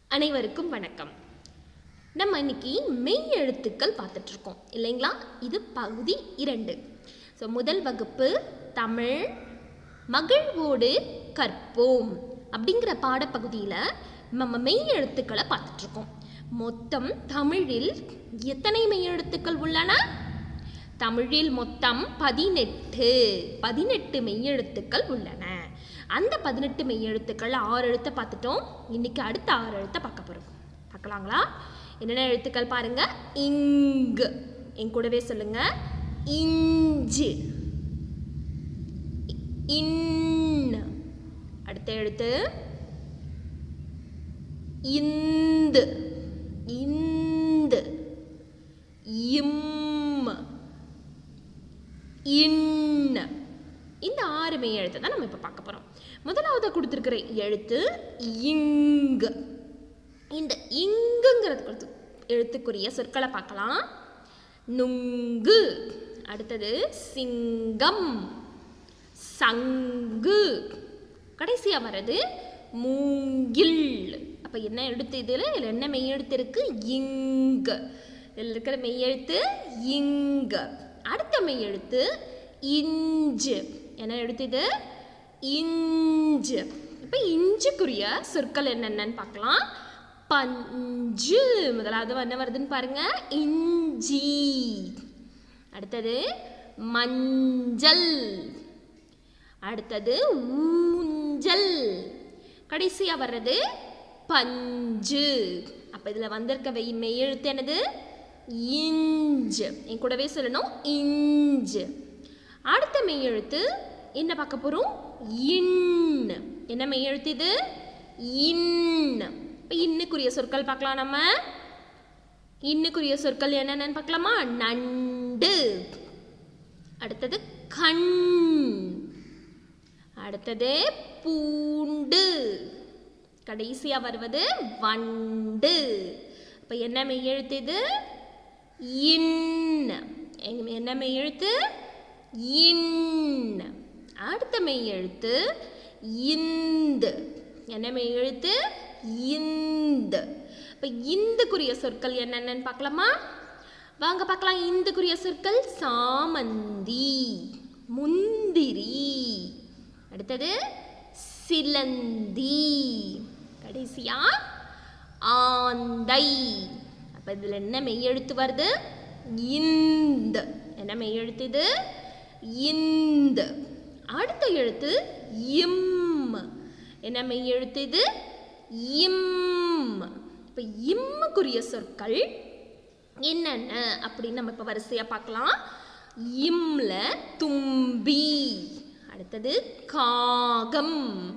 அனைவருக்கும் வணக்கம் நம்ம இன்னைக்கு மெய் எழுத்துக்கள் பார்த்துட்டு இருக்கோம் இல்லைங்களா இது பகுதி இரண்டு ஸோ முதல் வகுப்பு தமிழ் மகிழ்வோடு கற்போம் அப்படிங்கிற பாடப்பகுதியில் நம்ம மெய் எழுத்துக்களை பார்த்துட்டு இருக்கோம் மொத்தம் தமிழில் எத்தனை மெய் எழுத்துக்கள் உள்ளன தமிழில் மொத்தம் பதினெட்டு பதினெட்டு மெய்யெழுத்துக்கள் உள்ளன அந்த பதினெட்டு மெய்யெழுத்துக்கள் ஆறு எழுத்தை பார்த்துட்டோம் இன்னைக்கு அடுத்த ஆறு எழுத்தை பார்க்க போகிறோம் பார்க்கலாங்களா என்னென்ன எழுத்துக்கள் பாருங்க இங்கு என் கூடவே சொல்லுங்க இஞ்சு இன் அடுத்த எழுத்து இந்து இந்து இம் இன் இந்த ஆறு மெய் எழுத்தை தான் நம்ம இப்போ பார்க்க போகிறோம் முதலாவது கொடுத்துருக்கிற எழுத்து இங் இந்த இங்குங்கிறது கொடுத்து எழுத்துக்குரிய சொற்களை பார்க்கலாம் நுங்கு அடுத்தது சிங்கம் சங்கு கடைசியாக வர்றது மூங்கில் அப்போ என்ன எழுத்து இதில் இதில் என்ன மெய் எழுத்து இருக்கு இங்கு இதில் இருக்கிற மெய் எழுத்து இங்கு அடுத்த மெய் எழுத்து இஞ்சு என்ன எழுத்து இது இஞ்சு இப்போ இஞ்சுக்குரிய சொற்கள் என்னென்னு பார்க்கலாம் பஞ்சு முதலாவது என்ன வருதுன்னு பாருங்க இஞ்சி அடுத்தது மஞ்சள் அடுத்தது ஊஞ்சல் கடைசியாக வர்றது பஞ்சு அப்போ இதில் வந்திருக்க வெய் மெய் எழுத்து என்னது இஞ்சு என் கூடவே சொல்லணும் இஞ்சு அடுத்த மெய் எழுத்து என்ன பார்க்க போகிறோம் இன் என்ன மெய் எழுத்து இது இன் இப்போ இன்னுக்குரிய சொற்கள் பார்க்கலாம் நம்ம இன்னுக்குரிய சொற்கள் என்னென்னு பார்க்கலாமா நண்டு அடுத்தது கண் அடுத்தது பூண்டு கடைசியாக வருவது வண்டு இப்போ என்ன மெய் எழுத்து இது இன் எங்க- என்ன மெய் எழுத்து இன் அடுத்த மெய் எழுத்து இந்து என்ன மெய் எழுத்து இந்து இப்போ இந்துக்குரிய சொற்கள் என்னென்னு பார்க்கலாமா வாங்க பார்க்கலாம் இந்துக்குரிய சொற்கள் சாமந்தி முந்திரி அடுத்தது சிலந்தி கடைசியா ஆந்தை அப்போ இதில் என்ன மெய் எழுத்து வருது இந்த என்ன மெய் எழுத்து இது இந்த அடுத்த எழுத்து இம் என்ன மெய் எழுத்து இது இம் இப்போ இம்முக்குரிய சொற்கள் என்னென்ன அப்படின்னு நம்ம இப்போ வரிசையாக பார்க்கலாம் இம்ல தும்பி அடுத்தது காகம்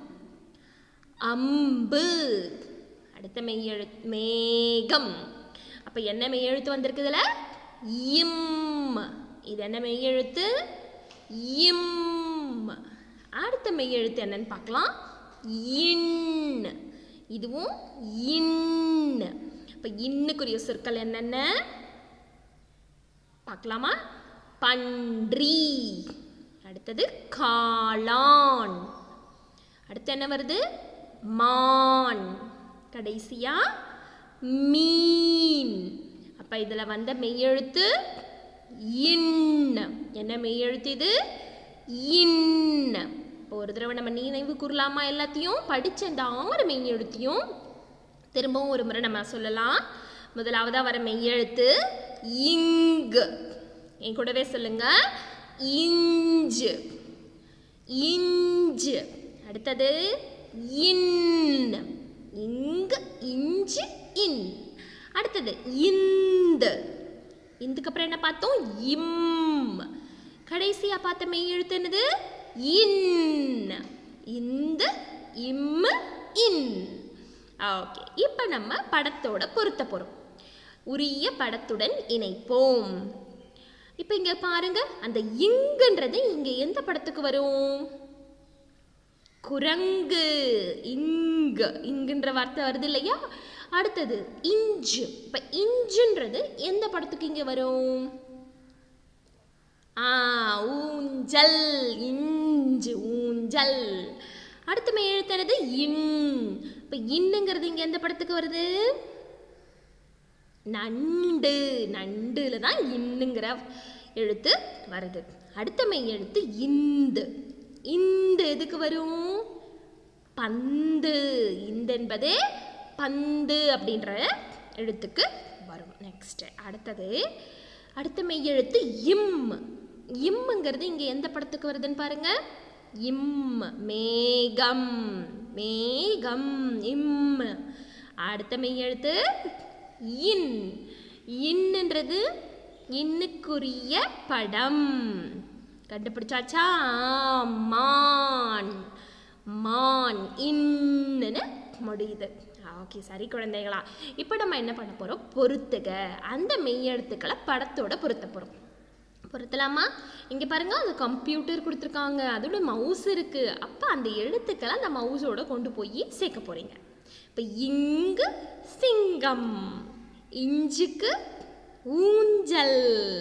அம்பு அடுத்த மெய் எழு மேகம் அப்போ என்ன மெய் எழுத்து வந்திருக்கு இதில் இம் இது என்ன மெய் எழுத்து இம் அடுத்த மெய் எழுத்து என்னன்னு பார்க்கலாம் இன் இதுவும் இன் இப்போ இன்னுக்குரிய சொற்கள் என்னென்ன பார்க்கலாமா பன்றி அடுத்தது காளான் அடுத்து என்ன வருது மான் கடைசியா மீன் அப்ப இதுல வந்த மெய்யெழுத்து இன் என்ன மெய்யெழுத்து இது இன் இப்போ ஒரு தடவை நம்ம நினைவு கூறலாமா எல்லாத்தையும் படிச்ச இந்த ஆறு மெய்யெழுத்தையும் திரும்பவும் ஒரு முறை நம்ம சொல்லலாம் முதலாவதா வர மெய்யெழுத்து இங்கு என் கூடவே சொல்லுங்க இஞ்சு இஞ்சு அடுத்தது இன் இங்கு இஞ்சு இன் அடுத்தது இந்த இந்துக்கு அப்புறம் என்ன பார்த்தோம் இம் கடைசியா பார்த்த மெய் எழுத்து என்னது இன் இந்த இம் இன் ஓகே இப்போ நம்ம படத்தோட பொருத்த போகிறோம் உரிய படத்துடன் இணைப்போம் இப்போ இங்க பாருங்க அந்த இங்குன்றது இங்க எந்த படத்துக்கு வரும் குரங்கு இங்கு இங்குன்ற வார்த்தை வருது இல்லையா அடுத்தது இஞ்சு இப்ப இஞ்சுன்றது எந்த படத்துக்கு இங்க வரும் ஆ ஊஞ்சல் இஞ்சு ஊஞ்சல் அடுத்த மெய் எழுத்து என்னது இன் இப்போ இன்னுங்கிறது இங்கே எந்த படத்துக்கு வருது நண்டு நண்டுல தான் இன்னுங்கிற எழுத்து வருது அடுத்த மெய் எழுத்து இந்து இந்த எதுக்கு வரும் பந்து இந்த என்பதே பந்து அப்படின்ற எழுத்துக்கு வரும் நெக்ஸ்ட் அடுத்தது அடுத்த மெய் எழுத்து இம் இம்ங்கிறது இங்கே எந்த படத்துக்கு வருதுன்னு பாருங்க இம் மேகம் மேகம் இம் அடுத்த மெய் எழுத்து இன் இன்னுன்றது இன்னுக்குரிய படம் கண்டுபிடிச்சாச்சா மான் மான் இன்னுன்னு முடியுது ஓகே சரி குழந்தைகளா இப்போ நம்ம என்ன பண்ண போகிறோம் பொறுத்துக அந்த மெய்யெழுத்துக்களை படத்தோட பொருத்த போகிறோம் பொருத்தலாமா இங்கே பாருங்க அந்த கம்ப்யூட்டர் கொடுத்துருக்காங்க அதோட மவுஸ் இருக்குது அப்போ அந்த எழுத்துக்களை அந்த மவுஸோட கொண்டு போய் சேர்க்க போகிறீங்க இப்போ இங்கு சிங்கம் இஞ்சுக்கு ஊஞ்சல்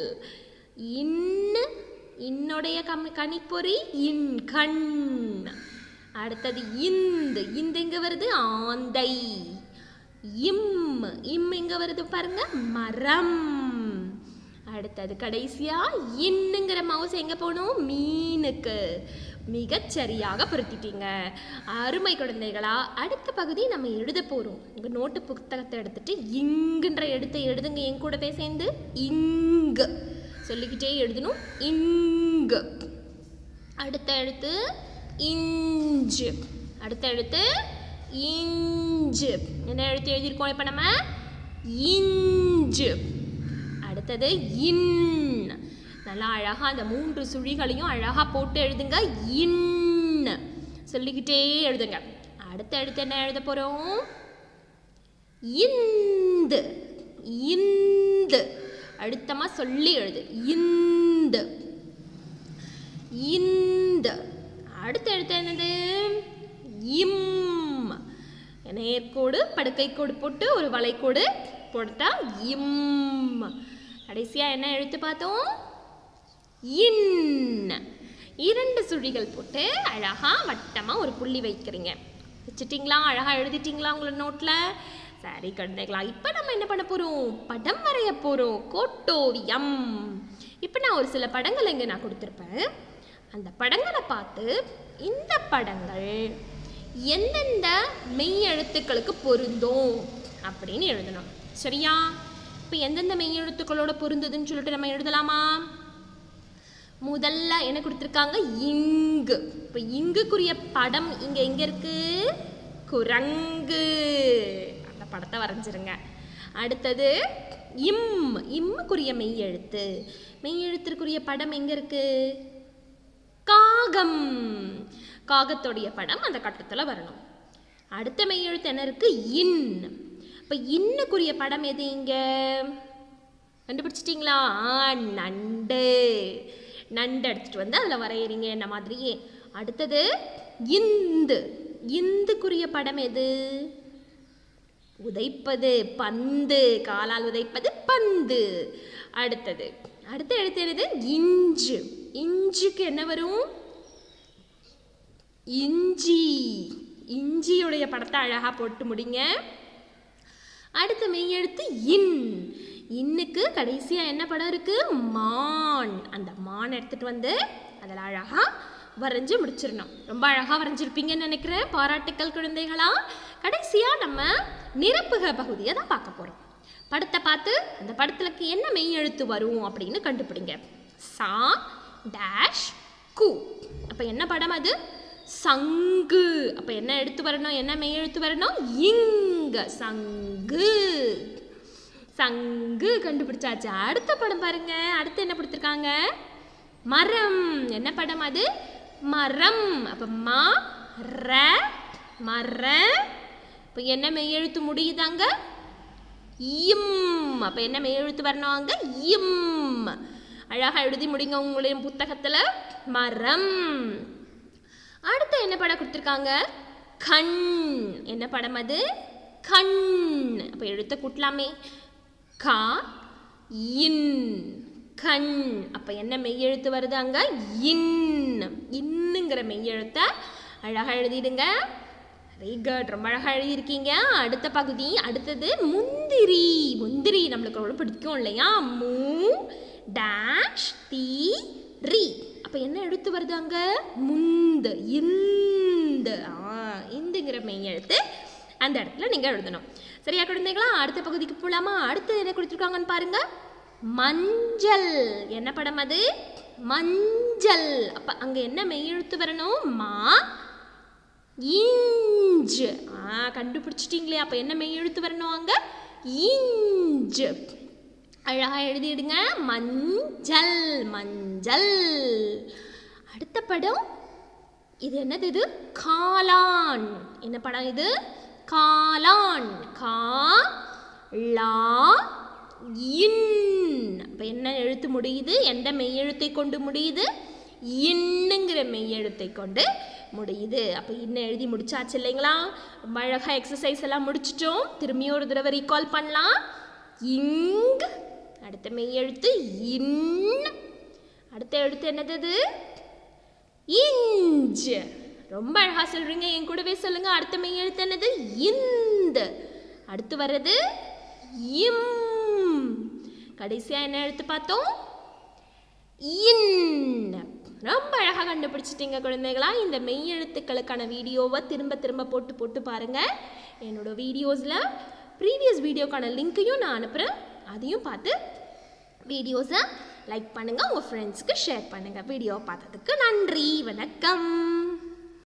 இன்னு இன்னுடைய கம் கணிப்பொறி இன் கண் அடுத்தது இந்து இந்த எங்க வருது ஆந்தை இம் இம் எங்க வருது பாருங்க மரம் அடுத்தது கடைசியா இன்னுங்கிற மவுஸ் எங்க போகணும் மீனுக்கு மிகச் சரியாக பொருத்திட்டீங்க அருமை குழந்தைகளா அடுத்த பகுதி நம்ம எழுத போறோம் உங்க நோட்டு புத்தகத்தை எடுத்துட்டு இங்குன்ற எழுத்தை எழுதுங்க என் கூடவே சேர்ந்து இங்கு சொல்லிக்கிட்டே எழுதணும் இங்கு அடுத்த எழுத்து இஞ்சு அடுத்த எழுத்து இஞ்சு என்ன எழுத்து எழுதியிருக்கோம் இப்போ நம்ம இஞ்சு அடுத்தது இன் நல்லா அழகாக அந்த மூன்று சுழிகளையும் அழகாக போட்டு எழுதுங்க இன் சொல்லிக்கிட்டே எழுதுங்க அடுத்த எழுத்து என்ன எழுத போகிறோம் இந்து இந்து அழுத்தமாக சொல்லி எழுது இந்து இந்த அடுத்த எழுத்து என்னது இம் நேர்கோடு படுக்கை கோடு போட்டு ஒரு வளைக்கோடு போட்டா இம் கடைசியா என்ன எழுத்து பார்த்தோம் இன் இரண்டு சுழிகள் போட்டு அழகா வட்டமா ஒரு புள்ளி வைக்கிறீங்க வச்சிட்டிங்களா அழகா எழுதிட்டீங்களா உங்களோட நோட்ல சரி குழந்தைகளா இப்போ நம்ம என்ன பண்ண போறோம் படம் வரைய போறோம் கோட்டோவியம் இப்போ நான் ஒரு சில படங்கள் இங்கே நான் கொடுத்துருப்பேன் அந்த படங்களை பார்த்து இந்த படங்கள் எந்தெந்த மெய் எழுத்துக்களுக்கு பொருந்தும் அப்படின்னு எழுதணும் சரியா இப்போ எந்தெந்த மெய் எழுத்துக்களோட பொருந்துதுன்னு சொல்லிட்டு நம்ம எழுதலாமா முதல்ல என்ன கொடுத்துருக்காங்க இங்கு இப்போ இங்குக்குரிய படம் இங்கே எங்கே இருக்கு குரங்கு அந்த படத்தை வரைஞ்சிருங்க அடுத்தது இம் இம்முக்குரிய மெய் எழுத்து மெய் எழுத்திற்குரிய படம் எங்கே இருக்கு காகம் காகத்துடைய படம் அந்த கட்டத்தில் வரணும் அடுத்த மெய் எழுத்து என்ன இருக்கு இன் இப்போ இன்னுக்குரிய படம் எது இங்க கண்டுபிடிச்சிட்டிங்களா ஆ, நண்டு நண்டு எடுத்துட்டு வந்து அதில் வரையறீங்க என்ன மாதிரியே அடுத்தது இந்து இந்துக்குரிய படம் எது உதைப்பது பந்து காலால் உதைப்பது பந்து அடுத்தது அடுத்த எழுத்து என்னது இஞ்சு இஞ்சுக்கு என்ன வரும் இஞ்சி இஞ்சியுடைய படத்தை அழகா போட்டு முடிங்க அடுத்த மெய் எழுத்து இன் இன்னுக்கு கடைசியா என்ன படம் இருக்கு மான் அந்த மான் எடுத்துட்டு வந்து அதில் அழகா வரைஞ்சு முடிச்சிடணும் ரொம்ப அழகா வரைஞ்சிருப்பீங்கன்னு நினைக்கிறேன் பாராட்டுக்கள் குழந்தைகளா கடைசியா நம்ம நிரப்புக பகுதியை தான் பார்க்க போறோம் படத்தை பார்த்து அந்த படத்துலக்கு என்ன மெய் எழுத்து வரும் அப்படின்னு கண்டுபிடிங்க சா டேஷ் கு அப்போ என்ன படம் அது சங்கு அப்போ என்ன எடுத்து வரணும் என்ன மெய் எழுத்து வரணும் இங்க சங்கு சங்கு கண்டுபிடிச்சாச்சு அடுத்த படம் பாருங்க அடுத்து என்ன கொடுத்துருக்காங்க மரம் என்ன படம் அது மரம் அப்போ ம ர மர இப்போ என்ன மெய் எழுத்து முடியுதாங்க இம் அப்போ என்ன மெய் எழுத்து வரணும் அங்க இம் அழகா எழுதி முடிங்க உங்களுடைய புத்தகத்துல மரம் அடுத்து என்ன படம் கொடுத்துருக்காங்க கண் என்ன படம் அது கண் அப்போ எழுத்த கூட்டலாமே கா இன் கண் அப்போ என்ன மெய் எழுத்து வருது அங்க இன் இன்னுங்கிற மெய் எழுத்தை அழகாக எழுதிடுங்க வெரி குட் ரொம்ப அழகாக எழுதியிருக்கீங்க அடுத்த பகுதி அடுத்தது முந்திரி முந்திரி நம்மளுக்கு ரொம்ப பிடிக்கும் இல்லையா மூ டேஷ் தி ரி அப்போ என்ன எழுத்து வருது அங்க முந்த இந்த ஆ இந்துங்கிற மெய் எழுத்து அந்த இடத்துல நீங்கள் எழுதணும் சரியா குழந்தைகளா அடுத்த பகுதிக்கு போகலாமா அடுத்து என்ன கொடுத்துருக்காங்கன்னு பாருங்க மஞ்சள் என்ன படம் அது மஞ்சள் அப்போ அங்கே என்ன மெய் எழுத்து வரணும் மா இஞ்சு ஆ கண்டுபிடிச்சிட்டிங்களே அப்போ என்ன மெய் எழுத்து வரணும் அங்கே இஞ்சு அழகா எழுதிடுங்க மஞ்சள் மஞ்சள் அடுத்த படம் இது என்னது இது காளான் என்ன படம் இது காளான் கா லா இன் அப்போ என்ன எழுத்து முடியுது எந்த மெய் எழுத்தை கொண்டு முடியுது இன்னுங்கிற மெய் எழுத்தை கொண்டு முடியுது அப்போ இன்னும் எழுதி முடிச்சாச்சு இல்லைங்களா ரொம்ப அழகாக எக்ஸசைஸ் எல்லாம் முடிச்சிட்டோம் திரும்பியும் ஒரு தடவை ரீகால் பண்ணலாம் இங் அடுத்த மெய் எழுத்து இன் அடுத்த எழுத்து என்னது இது? இஞ்ச் ரொம்ப அழகா சொல்றீங்க என் கூடவே சொல்லுங்க அடுத்த மெய் எழுத்து என்னது இந்த அடுத்து வர்றது இம் கடைசியா என்ன எழுத்து பார்த்தோம் இன் ரொம்ப அழகாக கண்டுபிடிச்சிட்டீங்க குழந்தைகளா இந்த மெய் எழுத்துக்களுக்கான வீடியோவை திரும்ப திரும்ப போட்டு போட்டு பாருங்க என்னோட வீடியோஸில் ப்ரீவியஸ் வீடியோக்கான லிங்க்கையும் நான் அனுப்புகிறேன் அதையும் பார்த்து வீடியோஸை லைக் பண்ணுங்கள் உங்கள் ஃப்ரெண்ட்ஸ்க்கு ஷேர் பண்ணுங்கள் வீடியோ பார்த்ததுக்கு நன்றி வணக்கம்